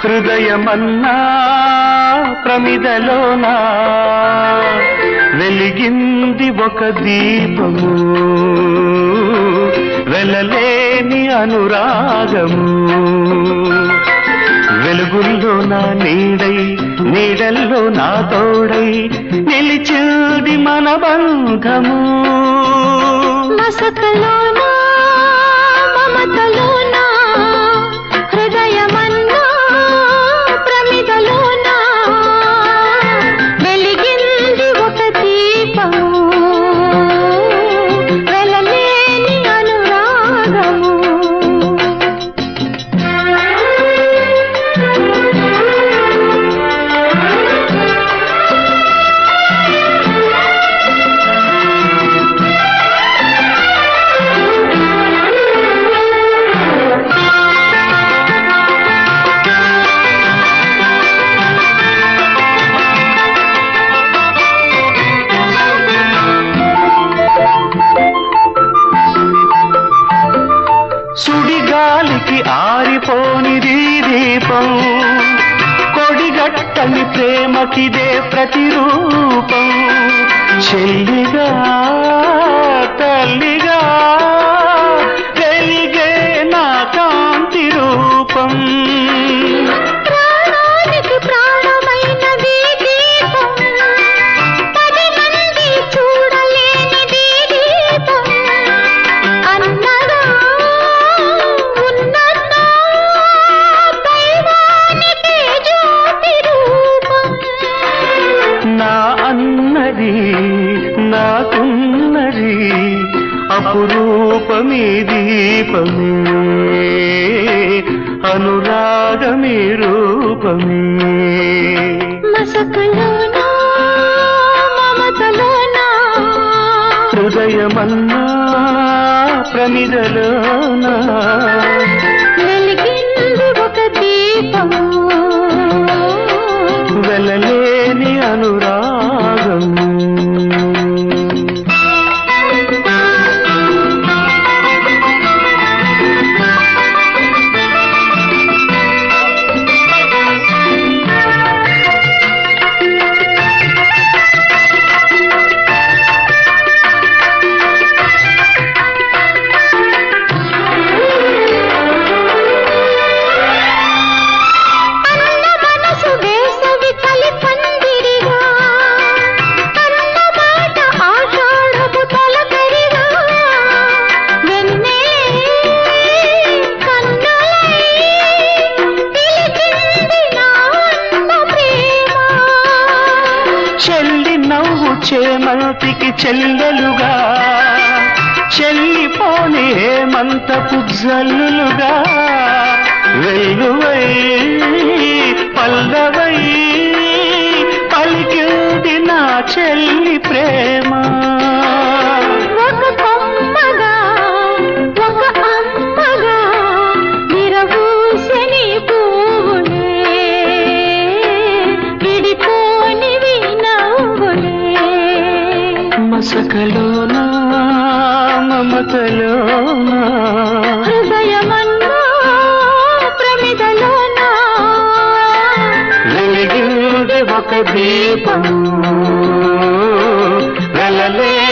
హృదయమన్నా ప్రమిదలోనా వెలిగింది ఒక దీపము వెలలేని అనురాగము వెలుగుల్లో నా నీడై నీడల్లో నా తోడై నిలిచింది మన బంధము మసకలోనా మమతలోనా హృదయమన్నా ప్రమిదలోనా వెలిగింది ఒక దీపము వెలలేని అనురాగము సుడిగాలికి ఆరిపోనిది దీపం కొడిగట్టని ప్రేమకిదే ప్రతిరూపం చెల్లిగా తల్లిగా వెలిగే నా కాంతి రూపం ప్రాణానికి ప్రాణమైనది దీపం పది మంది చూడలేనిది దీపం అన్నగా ఉన్నన్నా దైవానికి జ్యోతి రూపం నా అన్నది నాకున్నది అపురూపమీ దీపమే అనురాగమీ రూపమే మసకలోనా మమతలోనా హృదయమన్నా ప్రమిదలోనా వెలిగింది ఒక దీపము వెలలేని అనురాగం అన్న మనసు వేసవి చలి పందిరిగా అన్న మాట ఆషాఢపు తొలకరిగా వెన్నే కన్నులై పిలిచింది నా అన్న ప్రేమ చెల్లి నవ్వు చేమంతికి చెల్లెలుగా చెల్లిపోని హేమంతపు జల్లులుగా వెల్లువై పల్లవై పలికింది నా చెల్లి ప్రేమ ఒక కొమ్మగా ఒక అమ్మగా విరబూసని పువ్వులే విడిపోనివి నవ్వులే మసకలోనా మమతలోనా హృదయమన్నా ప్రమిదలోనా వెలిగింది ఒక దీపం వెలలే